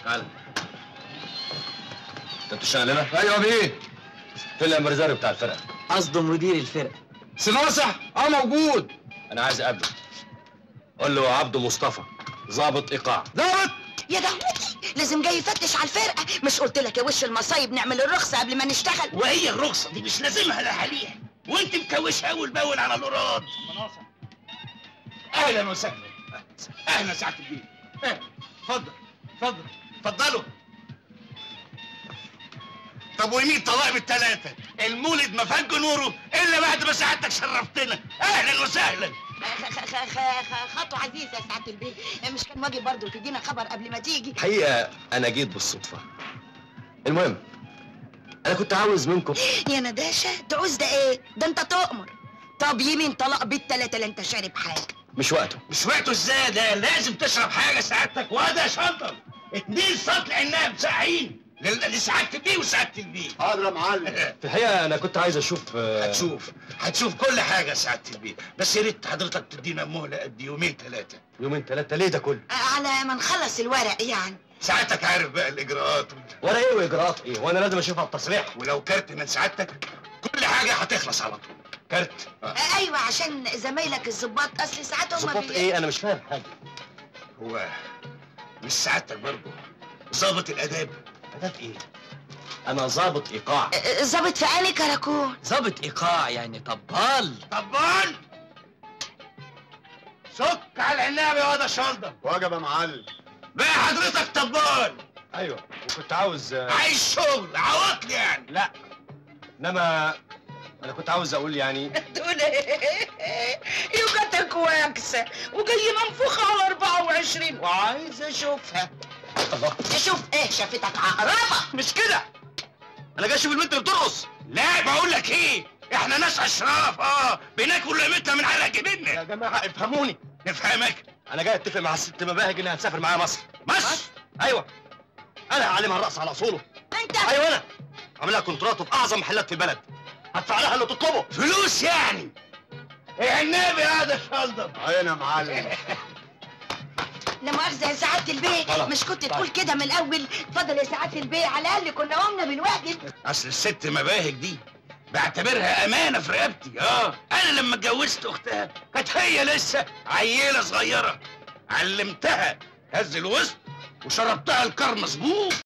تعالى انت بتشتغل هنا؟ ايوه بيه فين الامبرزاري بتاع الفرقه؟ قصده مدير الفرقه سناصح اه موجود انا عايز اقابله قول له عبده مصطفى ضابط ايقاع ضابط يا دهوتي لازم جاي يفتش على الفرقه مش قلت لك يا وش المصايب نعمل الرخصه قبل ما نشتغل وهي الرخصه دي مش لازمها لحاليها وانت مكوشها اول باول على الاوراد اهلا وسهلا اهلا سعاده الدين اتفضل اتفضل اتفضلوا طب ومين طلائم الثلاثة؟ المولد ما فج نوره إلا بعد ما سعادتك شرفتنا، أهلا وسهلا. خ- خ- خ- خ- خ- خطوه عزيزه يا سعاده البيه مش كان واجب برضه تدينا خبر قبل ما تيجي الحقيقه انا جيت بالصدفه المهم انا كنت عاوز منكم يا نداشة تعوز ده ايه؟ ده انت تؤمر طب يمين طلاق بالتلاتة لا انت شارب حاجة مش وقته مش وقته ازاي ده لازم تشرب حاجة سعادتك وده شنطة اتنين سطل عناب ساقعين لل- لسعادة البيه وسعادة البيه. حاضر يا معلم في الحقيقه انا كنت عايز اشوف آه، هتشوف هتشوف كل حاجة سعادة البيه، بس يا ريت حضرتك تدينا مهلة قد يومين ثلاثة. يومين ثلاثه ليه ده كله؟ على ما نخلص الورق يعني سعادتك عارف بقى الإجراءات ولا ايه واجراءات ايه؟ وانا لازم اشوفها بتصريح ولو كارت من سعادتك كل حاجة هتخلص على طول. كارت آه، ايوه عشان زمايلك الظباط اصل ساعات هم ظباط ايه؟ انا مش فاهم حاجه هو مش سعادتك برضه ظابط الآداب. اداب ايه؟ انا ضابط ايقاع آه، ظابط في عيني كراكون ظابط ايقاع يعني طبال طبال سك على العناب يا واد شنطة. واجب يا معلم بقى حضرتك طبال ايوه وكنت عاوز آه، عايز شغل عواطل يعني لا انما انا كنت عاوز اقول يعني دول يوجتك واكسة وجاي منفوخة على 24 وعايز اشوفها الله تشوف ايه شافتك عقربة مش كده انا جاي اشوف البنت اللي بترقص لا بقول لك ايه احنا ناس اشراف اه بناكل لقمتنا من على جبيننا يا جماعه افهموني نفهمك انا جاي اتفق مع الست مباهج انها تسافر معايا مصر مصر ايوه انا هعلمها الرقص على اصوله انت ايوه انا عامل لها كونترات في اعظم محلات في البلد هدفع لها اللي تطلبه فلوس يعني ايه النبي هذا الشلدر عين يا معلم لا مؤاخذة يا سعادة البيه خلاص. مش كنت تقول كده من الأول اتفضل يا سعادة البيه على الأقل كنا قمنا بالواجب اصل الست مباهج دي بعتبرها امانه في رقبتي اه انا لما اتجوزت اختها كانت هي لسه عيله صغيره علمتها هز الوسط وشربتها الكار مظبوط